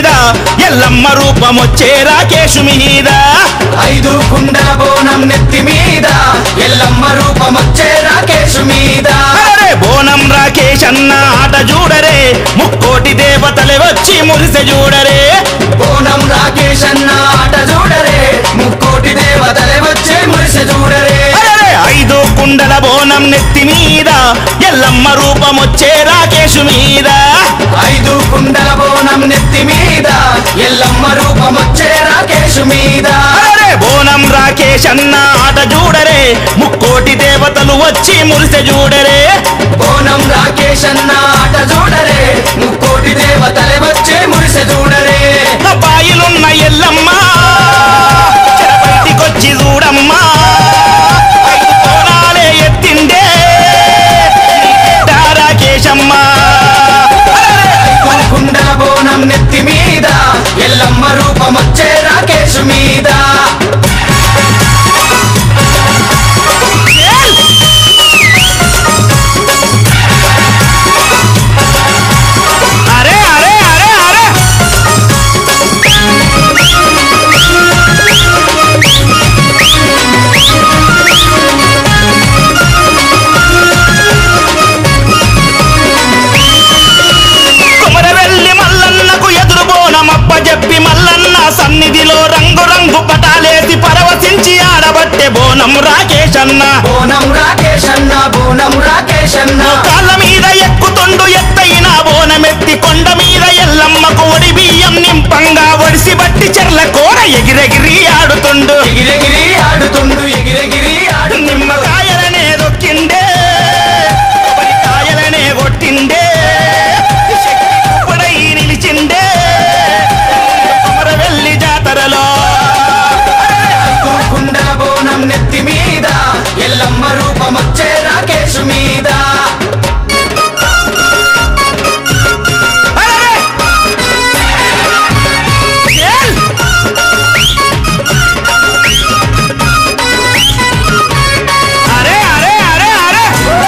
మీద ఎల్లమ్మ రూపమొచ్చే రాకేశు మీద ఐదు కుండల బోనం నెత్తి మీద ఎల్లమ్మ రూపమొచ్చే రాకేశు మీద అరే బోనం రాకేష్ అన్న ఆట చూడరే ముక్కోటి దేవతలే వచ్చి మురిసె చూడరే బోనం రాకేష్ అన్న ఆట చూడరే ముక్కోటి దేవతలే వచ్చే మురిసె చూడరే అరే ఐదు కుండల బోనం నెత్తి మీద ఎల్లమ్మ రూపమొచ్చే రాకేశు మీద ఐదు కుండల బోనం నెత్తి మీద ఎల్లమ్మ రూపమొచ్చే రాకేశు మీద అరే బోనం రాకేష్ అన్న ఆట చూడరే ముక్కోటి దేవతలు వచ్చి మురిసె చూడరే బోనం రాకేష్ అన్న ఆట చూడరే ముక్కోటి దేవతలే వచ్చే మురిసె చూడరే నా బాయిలున్న ఎల్లమ్మ చెర బయటికొచ్చి చూడమ్మా ఐదు కోణాలే ఎత్తిండే నీ రాకేశమ్మ ఐదు కుండల బోనం నెత్తి మీద ఎల్లమ్మ రూపమొచ్చే రాకేశు మీద అరే అరే అరే అరే కుమరవెల్లి మల్లన్నకు ఎదురు బోనమప్ప చెప్పి మల్లన్న సన్నిధిలో రంగు రంగు పటాలేసి పరవశించి ఆడబట్టే బోనం రాకేష్ అన్న బోనం రాకేష్ అన్న బోనం రాకేష్ అన్న కాళ్ళ మీద ఎక్కుతుండు ఎత్తైన బోనమెత్తి కొండ మీద ఎల్లమ్మకు ఒడి బియ్యం నింపంగా ఒడిసి బట్టి చెర్ల కూర ఎగిరెగిరి ఆడుతుండు ఎగిరెగిరి ఆడుతుండు ఎగిరెగిరి ఆడు నిమ్మకాయలనే దొక్కిండే కొబ్బరికాయలనే కొట్టిండే శక్తిపడై నిలిచిండే కుమరవెల్లి జాతరలో ఐదు కుండల బోనం నెత్తి మీద ఎల్లమ్మ రూపమొచ్చే రాకేశు మీద అరే! ఏల్! అరే అరే అరే అరే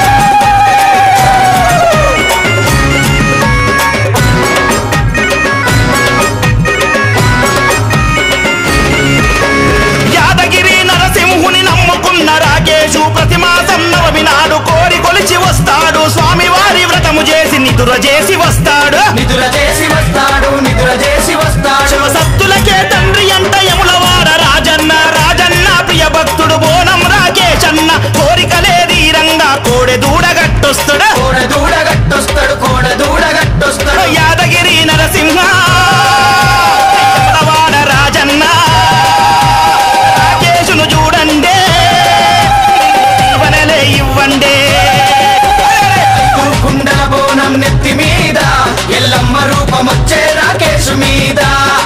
యాదగిరి నరసింహుని నమ్ముకున్న రాకేశు ప్రతి మాసం నవమి నాడు కోరి కొలిచి వస్తాడు స్వామివారి వ్రతము చేసి నిదుర చేసి వస్తాడు నిధుల చేసి వస్తాడు నిధుల చేసి వస్తాడు శివసత్తులకే తండ్రి అంత యములవాడ రాజన్న రాజన్న ప్రియ భక్తుడు బోనం రాకేశన్న కోరికలే ధీరంగా కోడె దూడగట్టొస్తుడు కోడ దూడ గట్టొస్తాడు కోడ దూడ గట్టొస్తాడు యాదగిరి నరసింహ యములవాడ రాజన్న రాకేశును చూడండి జీవనలే ఇవ్వండి ఐదు కుండల బోనం నెత్తి మీద ఎల్లమ్మ రూపమొచ్చే రాకేశు మీద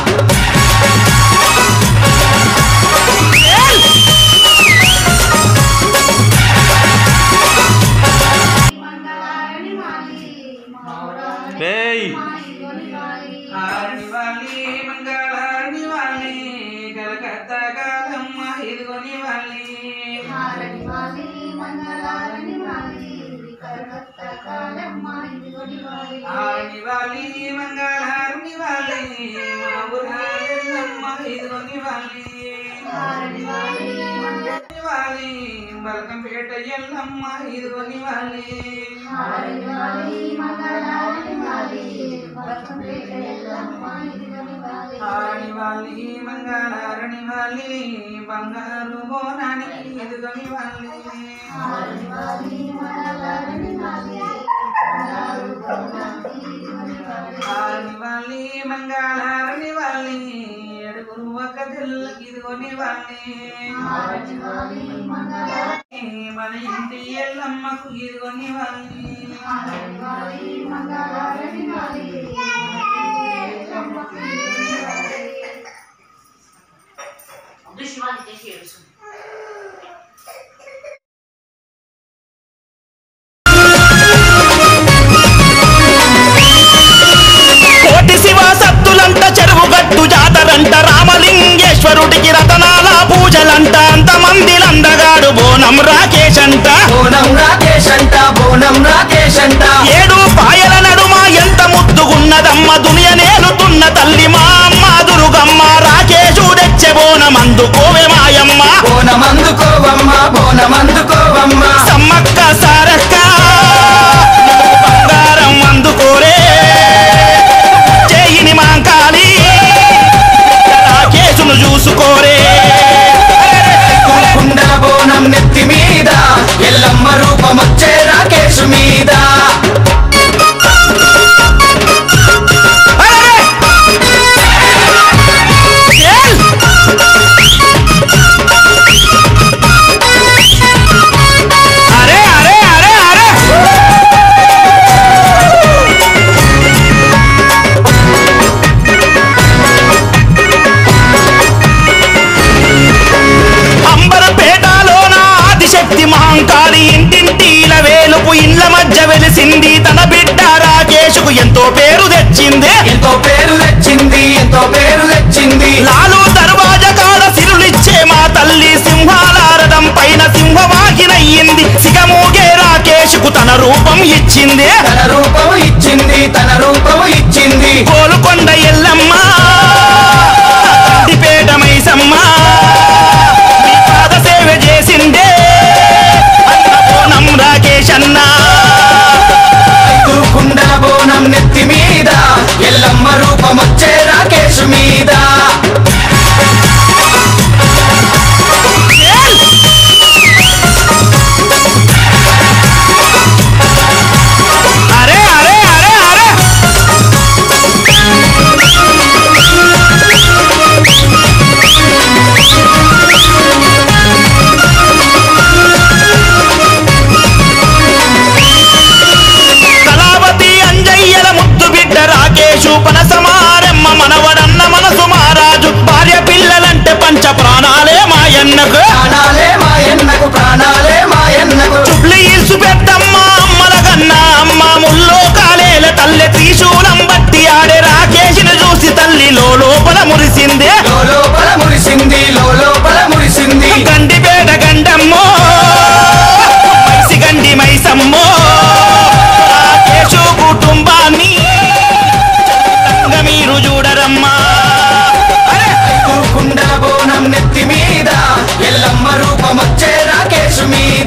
మంగళారణి మాలి మౌరాణి ఏయ్ మాయిగొని గాలి హారణి వాళ్ళి మంగళారణి వాళ్ళి కలకత్తా కాదమ్మ ఇదిగోని వాళ్ళి హారణి మాలి మంగళారణి మాలి కలకత్త కాలమ్మ ఇదిగొని గాలి హారణి వాళ్ళి మంగళారణి వాళ్ళి మా ఊరాలమ్మ ఇదిగోని వాళ్ళి హారణి మాలి మంగళ వాళ్ళి బలకంపేట ఎల్లమ్మ ఇదిగోని వాళ్ళి హారణి మాలి మంగళారణి మాలి బలకంపేట ఎల్లమ్మ ఇదిగొని గాలి హారణి వాళ్ళి మంగళారణి వాళ్ళి బంగారు బోనానికి ఇదిగోని వాళ్ళి హారణి మాలి మంగళారణి మాలి బంగారు కొమ్మానికి ఇదిగొని గాలి హారణి వాళ్ళి మంగళారణి వాళ్ళి ఏడుగురు ఒక తెల్లకి ఇదిగోని వాళ్ళి హారణి మాలి మంగళారణి మన ఇంటి ఎల్లమ్మకు ఇదిగోని వాళ్ళి మాలి మంగళారణి మాలి ఎల్లమ్మకి ఇదిగొని గాలి Dușmani de fier sunt. కోటి శివ సత్తులంట చెరువు గట్టు జాతరంట రామలింగేశ్వరుడికి రతనాల పూజలంట అంతమందిలందగాడు బోనం రాకేశ్ అంట బోనం రాకేష్ అంట బోనం రాకేష్ అంట ఏడు పాయల నడుమ ఎంత ముద్దుగున్నదమ్మ దునియ నేలుతున్న తల్లి మా మురిసిందే తన రూపము ఇచ్చింది తన రూపము ఇచ్చింది కోలుకొండ ఎల్లమ్మ కందిపేట మైసమ్మ నీ పాద సేవ చేసిందే అన్నపూర్ణం రాకేష్ అన్నా ఐదు కుండల బోనం నెత్తి మీద ఎల్లమ్మ రూపమొచ్చే రాకేష్ మీద అరే అరే అరే అరే కళావతి అంజయ్యల ముద్దు బిడ్డ రాకేషు పనసమారెమ్మ మనవడన్న మనసు మహారాజు భార్య పిల్లలంటే పంచ ప్రాణాలే మాయన్నకు ప్రాణాలే మాయన్నకు ప్రాణాలే మాయన్నకు చుట్లు ఇల్సు పెద్దమ్మ అమ్మల కన్నా అమ్మ ముల్లో కాలేల తల్లె త్రిశూలం బట్టి ఆడే రాకేష్ని చూసి తల్లి లోపల మురిసిందే లోపల మురిసింది లోపల మురిసింది గండిపేట గండమ్మో మైసి గండి మైసమ్మో రాకేషు కుటుంబాన్ని చక్కగా మీరు చూడరమ్మా అరే! ఐదు కుండల బోనం నెత్తి మీద ఎల్లమ్మ రూపమొచ్చే రాకేష్ మీద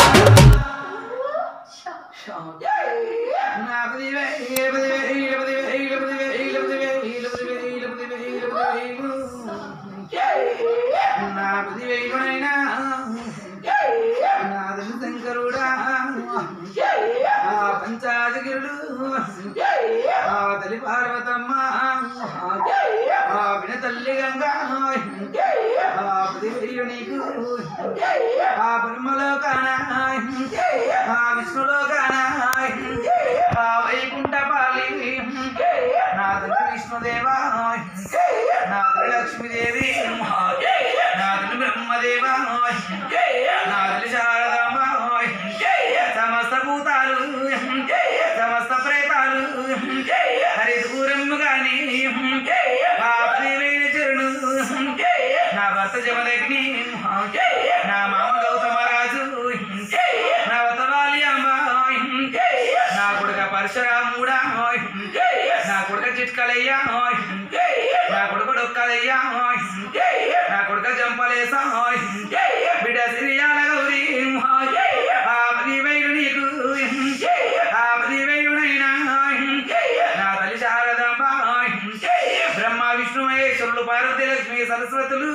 శంకరుడా ఆ పంచాదగిరుడు ఆ తల్లి పార్వతమ్మ ఆ విన తల్లి గంగా ఆ పదివేయు నీకు ఆ బ్రహ్మలో కానా ఆ విష్ణులో కానా ఆ వైకుంఠ పాలి నా తండ్రి విష్ణుదేవా నా తల్లి లక్ష్మీదేవి నా తల్లి బ్రహ్మదేవా నా తల్లి శారదాంబ సమస్త భూతాలు సమస్త ప్రేతాలు హరి దూరం గాని పాపదేవైన చరణు నా భర్త జమదగ్ని నా మామ గౌతమరాజు నా వతవాలి అమ్మ నా కొడుక పరశురాముడా నా కొడుక చిట్కలయ్యా నా కొడుకు డొక్కలయ్యా నా కొడుక జంపలేసా బిడ్డ శ్రీయాల గౌరీ ఆ పదివేలు నీకు ఆ పదివేలునైనా నా తల్లి శారదాంబ బ్రహ్మ విష్ణు మహేశ్వరులు పార్వతి లక్ష్మి సరస్వతులు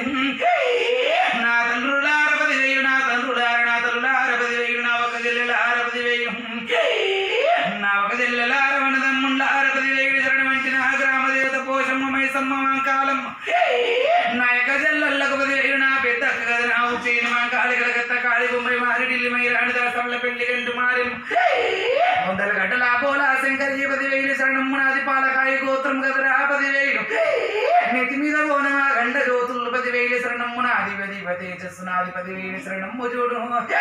నా తండ్రులార పదివేలు నా తండ్రులార నా తల్లులార పదివేలు నా ఒక జిల్లెలార పదివేలు నా ఒక జిల్లెలార వనదమ్ముండార పదివేలు శరణం వంటి నా గ్రామ దేవత పోషమ్మ మైసమ్మ మంకాలమ్మ నా యొక్క జల్లలకు పదివేలు నా పెద్ద అక్క కదా నా ఉచ్చేని మా కాళి కలకత్త కాళి బొమ్మై మారి ఢిల్లీ మై రాణి దాసంల పెళ్లి గంటు మారి వందల గంటల పోలా శంకరి పదివేలు శరణమ్ము నాది పాలకాయ గోత్రం కదరా పదివేలు నెత్తి మీద బోనమా గండ జ్యోతులు పదివేలు శరణమ్ము నాది పది తేజస్సు నాది పదివేలు శరణమ్ము చూడు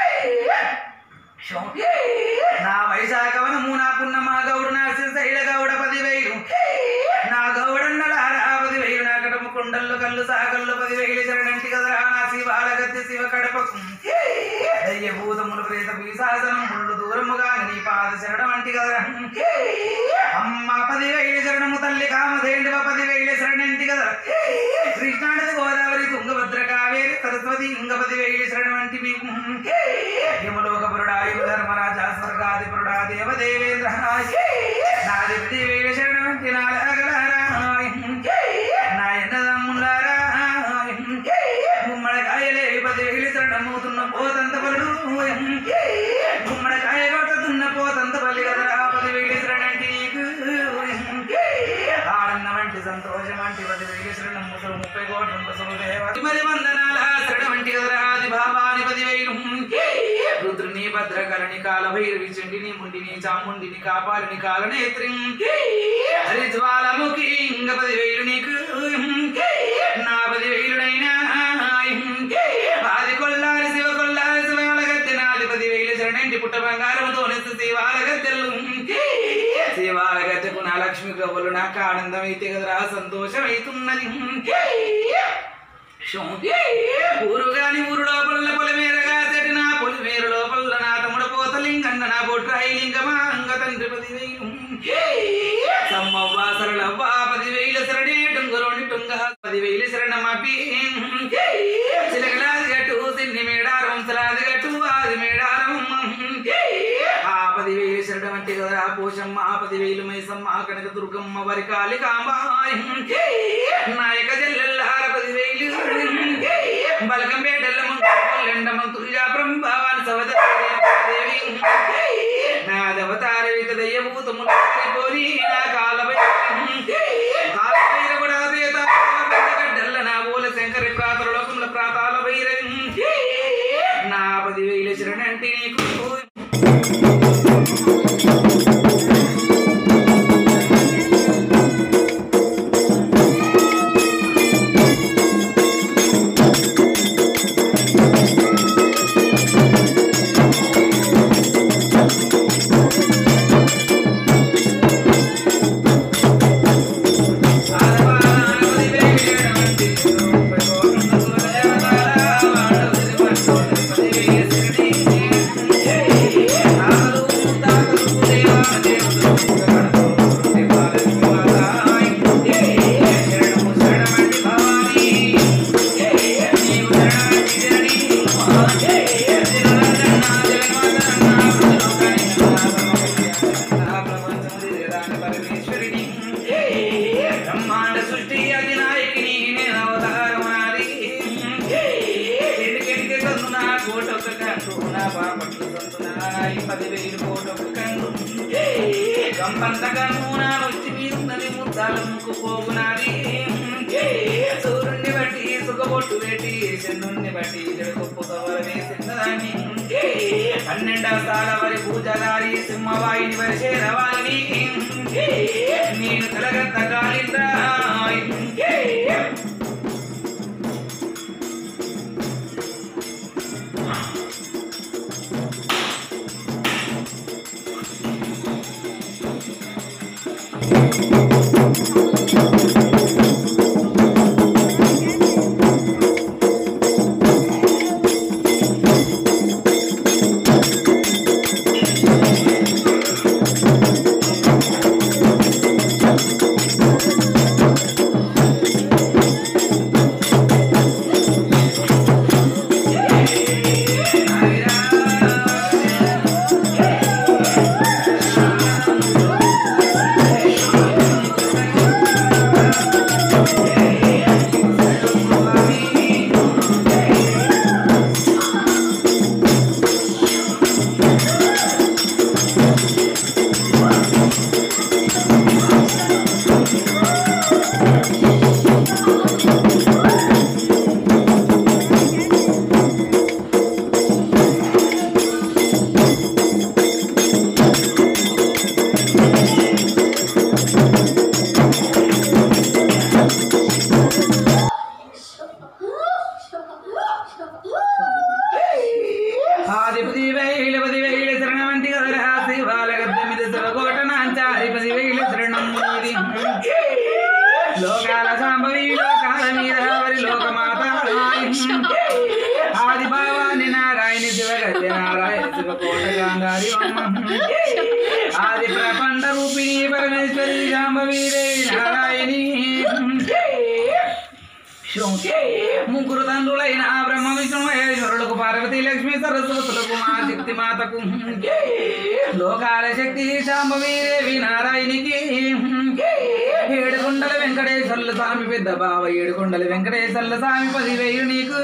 నా వైశాఖవనము నా పున్నమా గౌడు నా శిశైల గౌడ పదివేలు నా గౌడన్నలారా పదివేలు నా కడము కొండల్లో కళ్ళు సాగల్లో పదివేలు శరణంటి కదరా నా శివాల గద్దె శివ కడపకు దయ్య భూతములు ప్రేత పిశాసనం ముళ్ళు దూరముగా నీ పాద శరణం అంటి కదరా అమ్మ పదివేలు శరణము తల్లి కామధేండువ పదివేలు శరణంటి కదరా కృష్ణానది గోదావరి తుంగభద్ర కావేరి సరస్వతి ఇంగపదివేలు శరణం అంటి మీకు యమలోకపురుడాయు ధర్మరాజా స్వర్గాధిపురుడా దేవదేవేంద్ర నాది వేల శరణమంటి నాగలారా నాయనదమ్ములారా గుమ్మడికాయలే పదివేలు శరణమవుతున్న పోతంత పలుడు గుమ్మడికాయ కొట్టుతున్న పోతంత పల్లి కదరా పదివేలు శరణంటి నీకు ఆనందం వంటి సంతోషం వంటి పదివేలు శరణం ముసలు ముప్పై కోట్ల ముసలు దేవ మరి వందనాల శరణం వంటి కదరా ఆది భావాని పదివేలు రుద్రుని భద్రకరణి కాల భైరవి చండిని ముండిని చాముండిని కాపాలిని కాలనేత్రి హరి జ్వాలముఖి ఇంగ పదివేలు నీకు నా పదివేలుడైనా ఆది కొల్లారి శివ కొల్లారి శివాల గద్దె నాది పదివేలు శరణంటి పుట్ట బంగారముతో శివాల గద్దెలు శివాల గద్దెకు నా లక్ష్మి గవ్వలు నాకు ఆనందం అయితే కదరా సంతోషం అవుతున్నది ఊరు గాని ఊరు లోపల పొలిమేరగా చెట్టు నా పొలిమేరు లోపల నా తమ్ముడు పోతల బోలింగన్న నా బొట్రాయి లింగమా అంగ తండ్రి పదివేలు సమ్మవ్వ సరళవ్వ పదివేల శరణి టుంగలోని టుంగ పదివేల శరణమపి చిలకలాది గట్టు సిన్ని మేడారం సలాది గట్టు ఆది మేడారం ఆ పదివేలు శరణం అంటే కదా పోషమ్మ ఆ పదివేలు మైసమ్మ కనక దుర్గమ్మ వరి కాళి కాంబాయ్ నాయక జల్లెల్లార పదివేలు బలకంపేటల్ల మంత్రులెండ మంత్రుజా బ్రహ్మవాన్ సవదేవి నా దేవతార విత దయ్యభూతము పోని నా కాలపై కాలపైన కూడా దేత గడ్డల్ల నా మూల శంకరి ప్రాతల లోకముల ప్రాతాల భైరవి నా పదివేల శరణంటి నీకు బ్రహ్మాండ సృష్టి అధినాయకిని నేను అవతారమాది ఎడికెడికి కందున కోటొక్క కంటు నా పాపట్లు సంతున ఈ పదివేలు కోటొక్క కండు కంపంత కన్ను నా వచ్చి మీరున్నది ముద్దాల ముక్కు పోగునాది సూర్యుని బట్టి సుఖబొట్టు పెట్టి చంద్రుణ్ణి బట్టి జడకొప్పు కవర వేసిందని పన్నెండవ సాల వరి పూజగారి సింహవాయిని వరి చేరవాణి నేను కలగత్త కాలిందా ఆదిపతి వేలపతి వేల శరణం అంటే కదరా శివాల గద్ద మీద శివకోట నాంచాధిపతి వేల శరణం ఇది లోకాల సాంబవి లోకాల మీద వరి లోకమాత ఆది భావాని నారాయణ శివ గద్ద నారాయణ శివకోట గాంధారి ఆది ప్రపండ రూపిణి పరమేశ్వరి శాంభవి దేవి నారాయణి ముగ్గురు తండ్రులైన బ్రహ్మ విష్ణు మహేశ్వరులకు పార్వతి లక్ష్మి సరస్వతులకు మా శక్తి మాతకు లోకాల శక్తి శాంభవి దేవి నారాయణికి ఏడుకొండల వెంకటేశ్వర్ల స్వామి పెద్ద బావ ఏడుకొండల వెంకటేశ్వర్ల స్వామి పదివేలు నీకు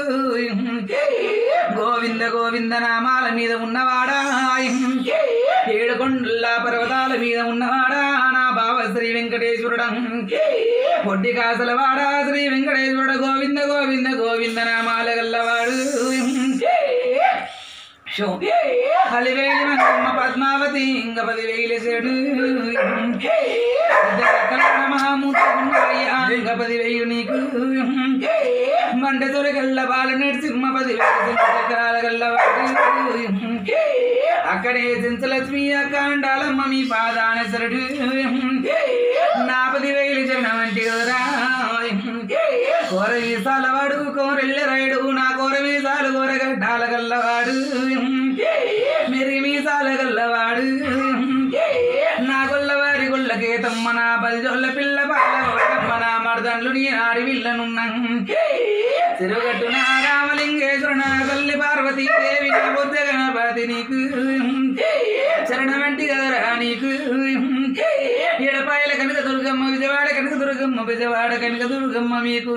గోవింద గోవింద నామాల మీద ఉన్నవాడా ఏడుకొండల పర్వతాల మీద ఉన్నవాడా నా బావ శ్రీ వెంకటేశ్వరుడ పొట్టి కాసలవాడా శ్రీ వెంకటేశ్వరుడ గోవింద గోవింద గోవింద నామాల గల్లవాడు హలివేలి మనమ్మ పద్మావతి ఇంక పదివేలు చెడు ఇంక పదివేలు నీకు మంట తొలగల్ల బాల నడిసిమ్మ పదివేలు చక్రాల గల్లవాడు అక్కడే సించలక్ష్మి అక్కాండాలమ్మ మీ పాదాన శరుడు నా పదివేలు చరణం అంటే కదరా కోర వీసాల వాడు కోరెళ్ళ రైడు నా కోర వీసాలు కోరగడ్డాల గల్లవాడు మెరి మీసాల పది జొల్ల పిల్ల పాల గౌరమ్మ నా మరదండ్లు నీ నాడి విల్లనున్నా తిరుగట్టున రామలింగేశ్వర నా తల్లి పార్వతీ దేవి నా బుద్ధ గణపతి నీకు శరణమంటి కదరా నీకు ఎడపాయల కనక దుర్గమ్మ విజయవాడ కనక దుర్గమ్మ విజయవాడ కనక దుర్గమ్మ మీకు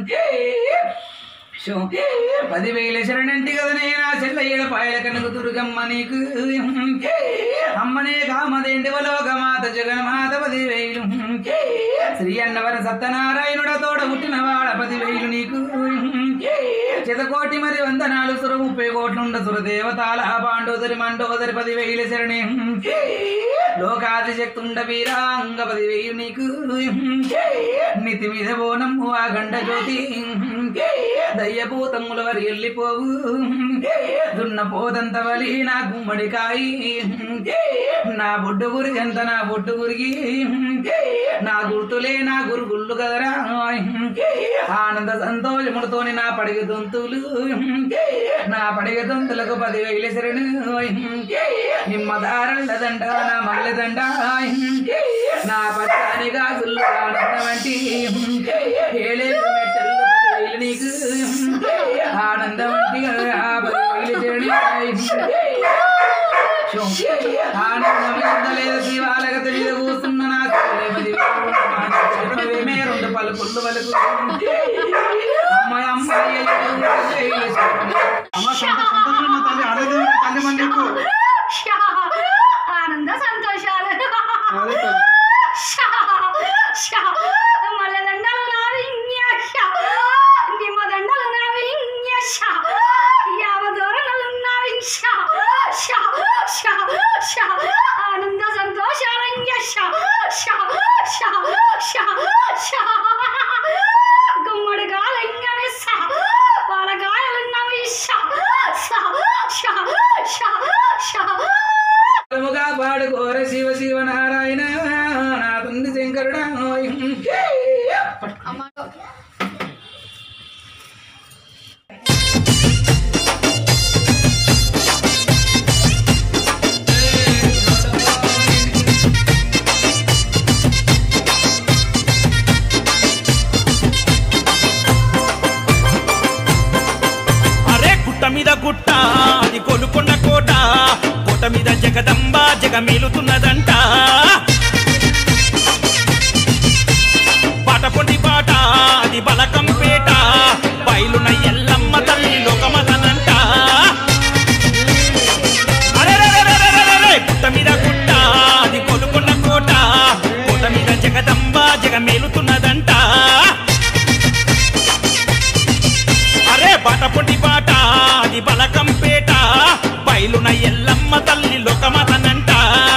శో, పదివేల శరణంటి కదనే నా చెల్ల ఏడపాయల కనక దుర్గమ్మ నీకు అమ్మనే కామదేంటి వలోకమాత జగన్మాత పదివేలు శ్రీ అన్నవర సత్యనారాయణుడ తోడ పుట్టిన వాడ పదివేలు నీకు శతకోటి మరి వందనాలు సుర ముప్పై కోట్లుండ సుర దేవతాల పాండోదరి మండోదరి పదివేల శరణి లోకాది శక్తుండ వీరాంగ పదివేలు నీకు నితి మీద బోనము ఆ గండ జ్యోతి దయ్యభూతముల వరి వెళ్ళిపోవు దున్న పోదంత వలి నా గుమ్మడికాయి నా బొడ్డు గురి ఎంత నా బొడ్డు గురికి నా గుర్తులే నా గురుగుళ్ళు కదరా ఆనంద సంతోషములతోని నా పడిగ దొంతులు నా పడిగ దొంతులకు పదివేల శరణు నిమ్మదారళ్ళదండ నా మల్లెదండ నా పచ్చాని గాజులు ఆనందమంటి ఏలేరు మెట్టలు పదివేలు నీకు ఆనందమంటి పదివేలు శరణి ఆనందమిందలేదు శివాలక తెలియదు కూస్తున్న నా తల్లి రెండు పలుకుళ్ళు పలుకు అమ్మాయి అమ్మాయి అమ్మ సంత సంతోషం తల్లి అదే తల్లి మన నీకు ఆనంద సంతోషాలు అదే తల్లి మళ్ళీ దండలు నావి నిమ్మ దండలు నావి యావ దూరణలు నావి ఆనంద సంతోషాలు గుమ్మడి గాలంగానే పాలకాయలు నావి ముగా పాడు కోర శివ శివ నారాయణ నా తండ్రి శంకరుడా అరే గుట్ట మీద గుట్ట అది కొనుక్కున్న కోట కోట మీద జగదంబ జగ మేలుతున్నదంట పాట పొండి పాట అది బలకం పేట బయలున ఎల్లమ్మ తల్లి లోకమదనంట అరెరెరెరెరెరెరె, గుట్ట మీద గుట్ట అది కొనుక్కున్న కోట కోట మీద జగదంబ జగ మేలుతున్నదంట అరే బాట పొట్టి బాట అది బలకం పేట బయలున ఎల్లమ్మ తల్లి లోకమతనంట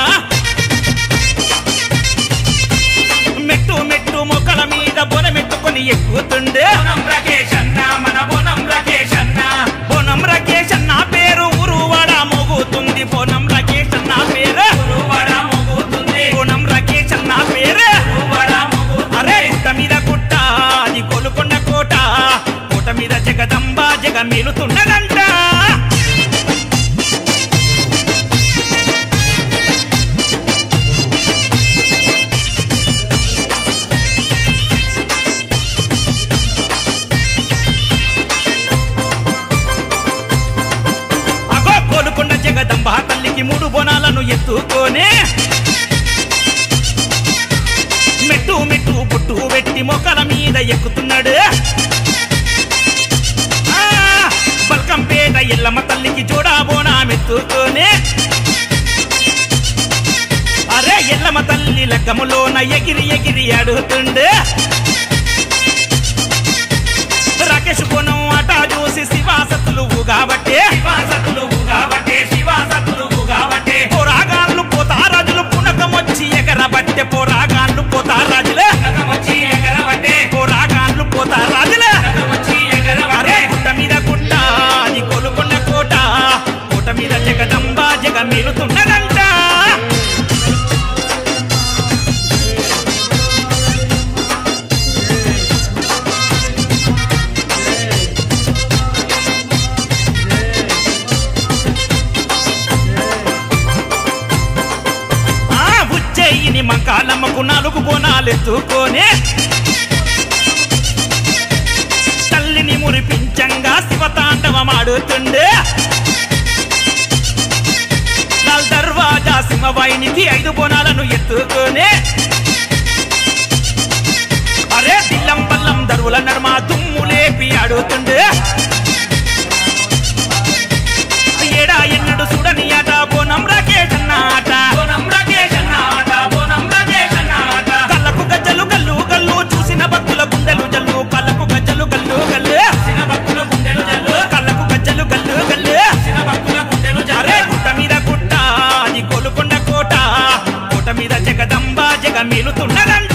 మెట్టు మెట్టు మొక్కల మీద బొనమెట్టుకొని ఎక్కుతుండే బొనం రాకేష్ అన్న మన బొనం రాకేష్ అన్న బొనం రాకేష్ అన్న పేరు ఉరువాడ మోగుతుంది బొనం రాకేష్ అన్న పేరు ఉరువాడ మోగుతుంది బొనం రాకేష్ అన్న పేరు ఉరువాడ అరే గుట్ట మీద గుట్ట అది కొలుకొండ కోట కోట మీద జగదంబ జగ మేలుతున్నదంట అగో కోలుకొండ జగదంబ తల్లికి మూడు బోనాలను ఎత్తుకోనే మెట్టు మెట్టు పుట్టు పెట్టి మొక్కల మీద ఎక్కుతున్నాడు ఆ, బల్కంపేట ఎల్లమ్మ తల్లికి జోడా బోనా మెత్తుకోనే అరే ఎల్లమ్మ తల్లి లగ్గములోన ఎగిరి ఎగిరి అడుగుతుండే రాకేష్ కోణం అటా చూసి శివాసతులు కాబట్టి శివాసతులు కాబట్టి శివాసతులు కాబట్టి పోరాగాళ్ళు పోతారాజులు పునకమొచ్చి ఎగరబట్టే పోరాగాళ్ళు పోతారాజులే వచ్చి ఎగరబట్టే పోరాగాళ్ళు పోతారాజులే వచ్చి ఎగరబట్టే గుట్ట మీద గుట్ట అది కొలుకొండ కోట కోట మీద జగదంబ జగ మేలుతున్నదంట ఆ ఉజ్జయిని మంకాలమ్మకు బోనాలు ఎత్తుకొని తల్లిని మురిపించంగా శివతాండవమాడుతుండే లాల్ దర్వాజా సింహవాయినికి ఐదు బోనాలను ఎత్తుకొని అరే దిల్లం బల్లం దరువుల నడుమ దుమ్ము లేపి ఆడుతుండే ఏడా ఎన్నడు చూడని ఆట బోనం రాకేష్ అన్న ఆట బోనం రాకేష్ అన్న ఆట బోనం రాకేష్ అన్న ఆట కళ్ళకు గజ్జలు గల్లు గల్లు చూసిన భక్తుల గుండెలు జల్లు కళ్ళకు గజ్జలు గల్లు గల్లు చూసిన భక్తుల గుండెలు జల్లు కళ్ళకు గజ్జలు గల్లు గల్లు చూసిన భక్తుల గుండెలు జల్లు అరే గుట్ట మీద గుట్ట అది కోలుకొండ కోట కోట మీద జగదంబ జగ మేలుతున్నదంట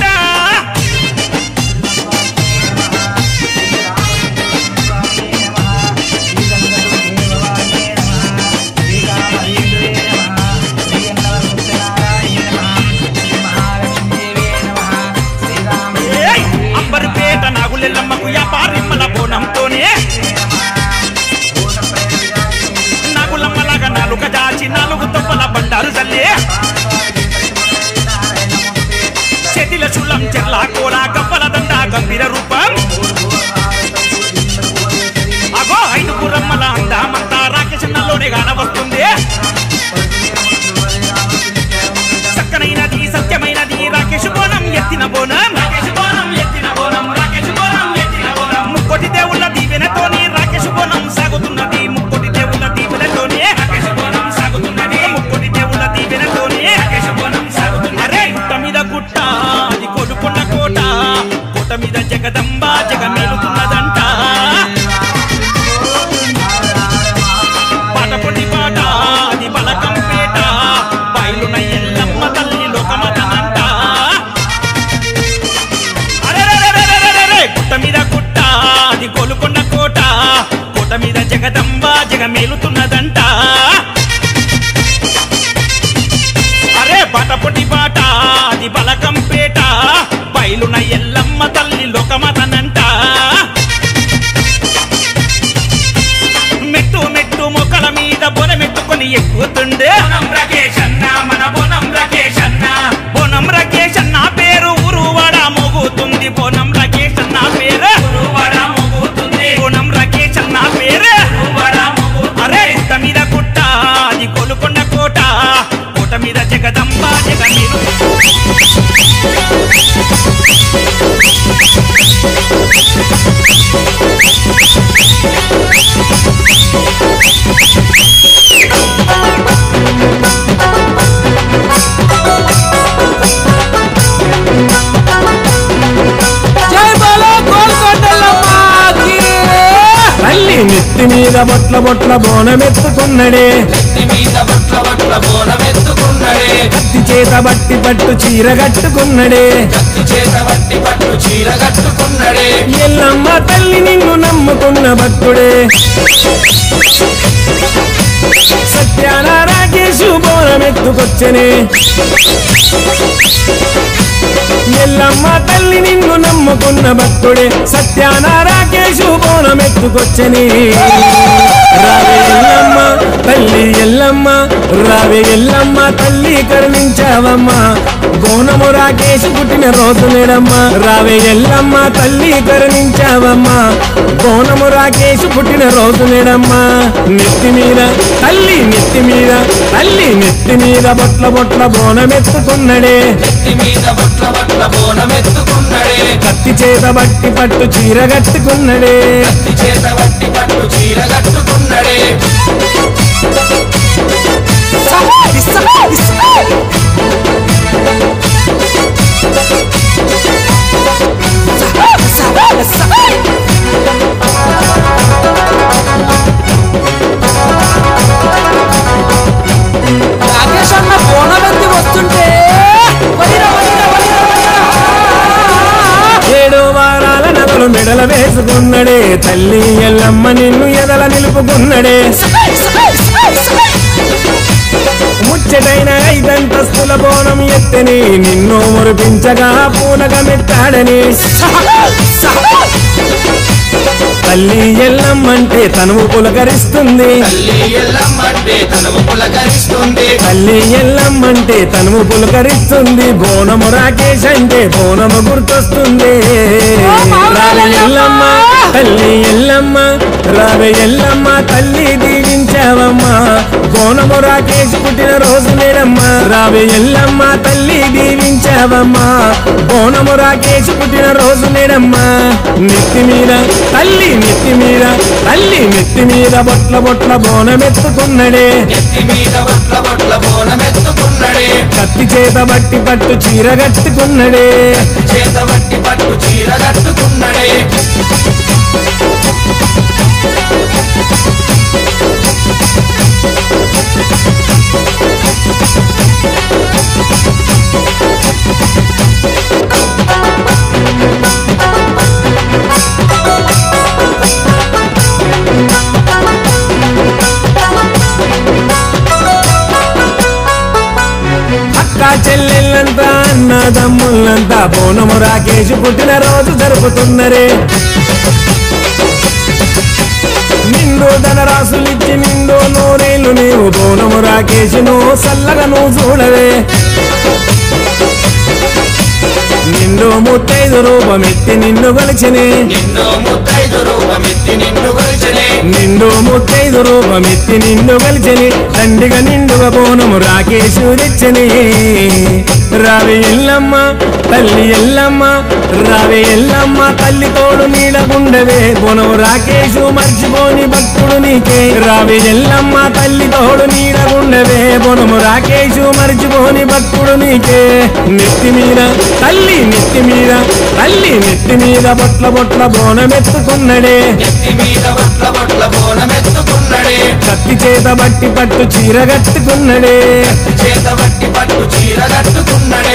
ఏయ్! అంబరిపేట నాగులెల్లమ్మకు వ్యాపారిమ్మల బోనంతోనే నాగులమ్మలాగా నాలుక దాచి నాలుగు తొప్పల బండారు చల్లే చెతిల శూలం చెర్ల కోల గవ్వల దండ గంభీర రూపం అగో ఐదుగు రమ్మల అందామంతా రాకేశన్నలోనే కానవస్తుంది చక్కనైనది సత్యమైనది రాకేష్ బోనం ఎత్తిన బోనం రాకేష్ బోనం ఎత్తిన బోనం రాకేష్ బోనం ఎత్తిన బోనం ముక్కోటి దేవుళ్ళ దీవెనతోని రాకేష్ బోనం సాగుతున్నది ముక్కోటి దేవుళ్ళ దీవెనతోని రాకేష్ బోనం సాగుతున్నది ముక్కోటి దేవుళ్ళ దీవెనతోని రాకేష్ బోనం సాగుతున్నది అరే గుట్ట మీద గుట్ట అది కోలుకొండ కోట కోట మీద జగదంబ జగ మేలుతున్నదంట పాట పొడి పాట అది బలకం పేట బయలున ఎల్లమ్మ తల్లి లోకమతనంట అరెరెరెరెరెరెరె, గుట్ట మీద గుట్ట అది కోలుకొండ కోట కోట మీద జగదంబ జగ మేలుతున్నదంట అరే బాట పొడి బాట అది బలకం పేట బయలున ఎల్లమ్మ తల్లి లోకమతనంట మెట్టు మెట్టు మొక్కల మీద బొనమెట్టుకొని ఎక్కుతుండే బోనం రాకేష్ అన్న మన బోనం రాకేష్ అన్న బోనం రాకేష్ అన్న పేరు ఊరువాడ మోగుతుంది బోనం రాకేష్ అన్న పేరు ఊరువాడ మోగుతుంది బోనం రాకేష్ అన్న పేరు ఊరువాడ మోగుతుంది అరే గుట్ట మీద గుట్ట అది కోలుకొండ కోట కోట మీద జగదంబ జగ మీరు తల్లి నెత్తి మీద బొట్ల బొట్ల బోనమెత్తుకున్నడే మీద బట్ల బట్ల బోనమెత్తుకున్నడే కత్తి చేత బట్టి పట్టు చీర కట్టుకున్నడే కత్తి చేత బట్టి పట్టు చీర కట్టుకున్నడే ఎల్లమ్మ తల్లి నిన్ను నమ్ముకున్న భక్తుడే సత్యాన రాకేశు బోనమెత్తుకొచ్చనే ఎల్లమ్మ తల్లి నిన్ను నమ్ముకున్న భక్తుడే సత్యాన రాకేశు బోనమెత్తుకొచ్చని రావే ఎల్లమ్మ తల్లి ఎల్లమ్మ రావే ఎల్లమ్మ తల్లి కరుణించావమ్మా బోనము రాకేశు పుట్టిన రోజు నేడమ్మా రావే ఎల్లమ్మ తల్లి కరుణించావమ్మా బోనము రాకేశు పుట్టిన రోజు నేడమ్మా నెత్తి మీద తల్లి నెత్తి మీద తల్లి నెత్తి మీద బొట్ల బొట్ల బోనమెత్తుకున్నడే కత్తి మీద బట్ల బట్ల బోనమెత్తుకున్నడే కత్తి చేత బట్టి పట్టు చీర కట్టుకున్నడే కత్తి చేత బట్టి పట్టు చీర కట్టుకున్నడే రాకేష్ అన్న బోనమెత్తి వస్తుంటే ఏడు వారాల నగలు మెడల వేసుకున్నడే తల్లి ఎల్లమ్మ నిన్ను ఎదల నిలుపుకున్నడే ముచ్చటైన ఐదంతస్తుల బోనం ఎత్తని నిన్ను మురిపించగా పూనకమెత్తాడని తల్లి ఎల్లమ్మంటే తనువు పులకరిస్తుంది తల్లి ఎల్లమ్మంటే తనువు పులకరిస్తుంది తల్లి ఎల్లమ్మంటే తనువు పులకరిస్తుంది బోనము రాకేష్ అంటే బోనము గుర్తొస్తుంది రావే ఎల్లమ్మ తల్లి ఎల్లమ్మ రావే ఎల్లమ్మ తల్లి దీవించావమ్మా బోనము రాకేష్ పుట్టిన రోజు నేడమ్మా రావే ఎల్లమ్మ తల్లి దీవించావమ్మా బోనము రాకేష్ పుట్టిన రోజు నేడమ్మా నెత్తి మీద తల్లి నెత్తి మీద తల్లి నెత్తి మీద బొట్ల బొట్ల బోనమెత్తుకున్నడే నెత్తి మీద బొట్ల బొట్ల బోనమెత్తుకున్నడే కత్తి చేత బట్టి పట్టు చీర కట్టుకున్నడే చేత బట్టి పట్టు చీర కట్టుకున్నడే అక్క చెల్లెళ్ళంతా అన్నదమ్ములంతా బోనము రాకేష్ పుట్టిన రోజు జరుపుతున్నరే నిండు ధనరాసులిచ్చి నిండు నూరేళ్ళు నీవు బోనము రాకేష్ నువ్వు సల్లగా నువ్వు చూడవే నిండు ముత్తైదు రూపమెత్తి నిన్ను కొలిచినే నిన్ను ముత్తైదు రూపమెత్తి నిన్ను కొలిచనే నిండు ముత్తైదు రూపమెత్తి నిన్ను కలిచని దండిగా నిండుగా బోనము రాకేశు తెచ్చని రావే ఎల్లమ్మ తల్లి ఎల్లమ్మ రావే ఎల్లమ్మ తల్లి తోడు నీడకుండవే బోనము రాకేశు మర్చిపోని భక్తుడు నీకే రావే ఎల్లమ్మ తల్లి తోడు నీడకుండవే బోనము రాకేశు మర్చిపోని భక్తుడు నీకే నెత్తి మీద తల్లి నెత్తి మీద తల్లి నెత్తి మీద బొట్ల బొట్ల బోనమెత్తుకున్నడే నెత్తి మీద బొట్ల బొట్ల బోనమెత్తుకున్నడే కత్తి చేత బట్టి పట్టు చీర కట్టుకున్నడే చేత బట్టి పట్టు చీర కట్టుకున్నడే